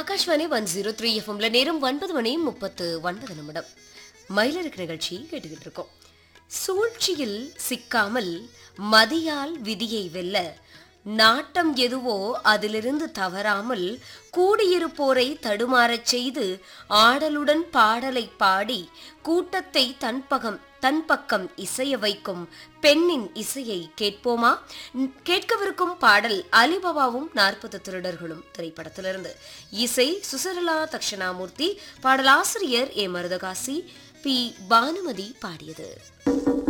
Akashvani one zero three எஃப்எம்ல நேரம் ஒன்பது மணி முப்பத்து ஒன்பது நிமிடம் மயிலருக்கு நிகழ்ச்சி கேட்டுக்கிட்டு இருக்கோம் சூழ்ச்சியில் சிக்காமல் மதியால் விதியை வெல்ல நாட்டம் எதுவோ அதிலிருந்து தவறாமல் கூடியிருப்போரை தடுமாறச் செய்து ஆடலுடன் பாடலை பாடி கூட்டத்தை தன்பகம் தன் பக்கம் இசைய வைக்கும் பெண்ணின் இசையை கேட்போமா ந- கேட்கவிருக்கும் பாடல் அலிபாபாவும் நாற்பது திருடர்களும் திரைப்படத்திலிருந்து இசை சுசரலா தக்ஷணாமூர்த்தி பாடலாசிரியர் ஏ மருதகாசி பி பானுமதி பாடியது